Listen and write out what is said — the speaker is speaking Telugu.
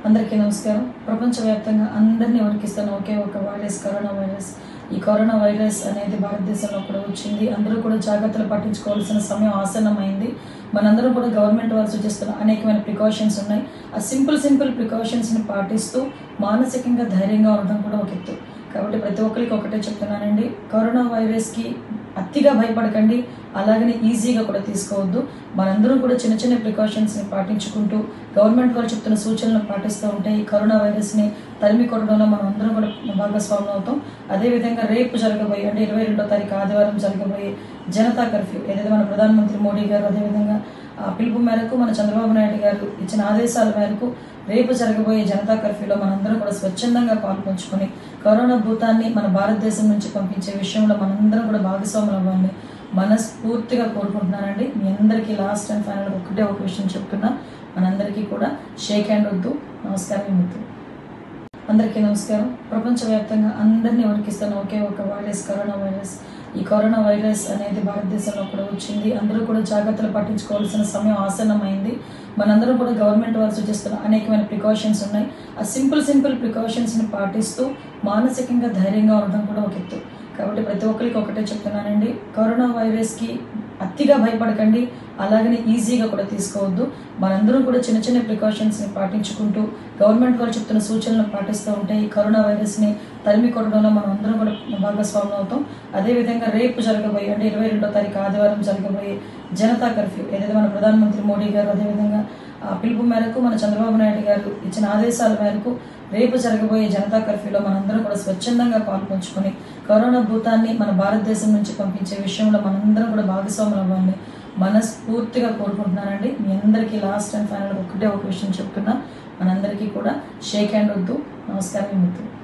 అందరికీ నమస్కారం ప్రపంచవ్యాప్తంగా అందరినీ వణికిస్తున్న ఒకే ఒక వైరస్ కరోనా వైరస్ ఈ కరోనా వైరస్ అనేది భారతదేశంలో కూడా వచ్చింది అందరూ కూడా జాగ్రత్తలు పట్టించుకోవాల్సిన సమయం ఆసన్నమైంది మనందరం కూడా గవర్నమెంట్ వారు సూచిస్తున్న అనేకమైన ప్రికాషన్స్ ఉన్నాయి ఆ సింపుల్ సింపుల్ ప్రికాషన్స్ని పాటిస్తూ మానసికంగా ధైర్యంగా ఉండడం కూడా ఒక ఎత్తు కాబట్టి ప్రతి ఒక్కరికి ఒకటే చెప్తున్నానండి కరోనా వైరస్కి అతిగా భయపడకండి అలాగనే ఈజీగా కూడా తీసుకోవద్దు మనందరం కూడా చిన్న చిన్న ప్రికాషన్స్ని పాటించుకుంటూ గవర్నమెంట్ వాళ్ళు చెప్తున్న సూచనలు పాటిస్తూ ఉంటే ఈ కరోనా వైరస్ని తరిమి కొట్టడంలో మనం అందరం కూడా భాగస్వాములు అవుతాం అదేవిధంగా రేపు జరగబోయే అంటే ఇరవై రెండో తారీఖు ఆదివారం జరగబోయే జనతా కర్ఫ్యూ ఏదైతే మన ప్రధానమంత్రి మోడీ గారు అదేవిధంగా ఆ పిలుపు మేరకు మన చంద్రబాబు నాయుడు గారు ఇచ్చిన ఆదేశాల మేరకు రేపు జరగబోయే జనతా కర్ఫ్యూలో మనందరం కూడా స్వచ్ఛందంగా పాల్పంచుకొని కరోనా భూతాన్ని మన భారతదేశం నుంచి పంపించే విషయంలో మనందరం కూడా భాగస్వాములు అవ్వాలని మనస్ఫూర్తిగా కోరుకుంటున్నానండి మీ అందరికీ లాస్ట్ అండ్ ఫైనల్ ఒకటే ఒక విషయం చెప్తున్నా మనందరికీ కూడా షేక్ హ్యాండ్ వద్దు నమస్కారం మిత్రులు అందరికీ నమస్కారం ప్రపంచవ్యాప్తంగా అందరినీ వణికిస్తున్న ఒకే ఒక వైరస్ కరోనా వైరస్ ఈ కరోనా వైరస్ అనేది భారతదేశంలో కూడా వచ్చింది అందరూ కూడా జాగ్రత్తలు పట్టించుకోవాల్సిన సమయం ఆసన్నమైంది మనందరం కూడా గవర్నమెంట్ వారు సూచిస్తున్న అనేకమైన ప్రికాషన్స్ ఉన్నాయి ఆ సింపుల్ సింపుల్ ప్రికాషన్స్ని పాటిస్తూ మానసికంగా ధైర్యంగా ఉండడం కూడా ఒక ఎత్తు కాబట్టి ప్రతి ఒక్కరికి ఒకటే చెప్తున్నానండి కరోనా వైరస్కి అతిగా భయపడకండి అలాగనే ఈజీగా కూడా తీసుకోవద్దు మనందరం కూడా చిన్న చిన్న ప్రికాషన్స్ని పాటించుకుంటూ గవర్నమెంట్ వాళ్ళు చెప్తున్న సూచనలు పాటిస్తూ ఉంటే ఈ కరోనా వైరస్ని తరిమి కొట్టడంలో మనం అందరం కూడా భాగస్వాములు అవుతాం అదేవిధంగా రేపు జరగబోయే అంటే ఇరవై రెండో తారీఖు ఆదివారం జరగబోయే జనతా కర్ఫ్యూ ఏదైతే మన ప్రధానమంత్రి మోడీ గారు అదేవిధంగా ఆ పిలుపు మేరకు మన చంద్రబాబు నాయుడు గారు ఇచ్చిన ఆదేశాల మేరకు రేపు జరగబోయే జనతా కర్ఫ్యూలో మనందరం కూడా స్వచ్ఛందంగా పాల్పంచుకొని కరోనా భూతాన్ని మన భారతదేశం నుంచి పంపించే విషయంలో మనందరం కూడా భాగస్వాములు అవ్వాలని మనస్ఫూర్తిగా కోరుకుంటున్నానండి మీ అందరికీ లాస్ట్ అండ్ ఫైనల్ ఒకటే ఒక విషయం చెప్తున్నా మనందరికీ కూడా షేక్ హ్యాండ్ వద్దు నమస్కారం మిత్రులు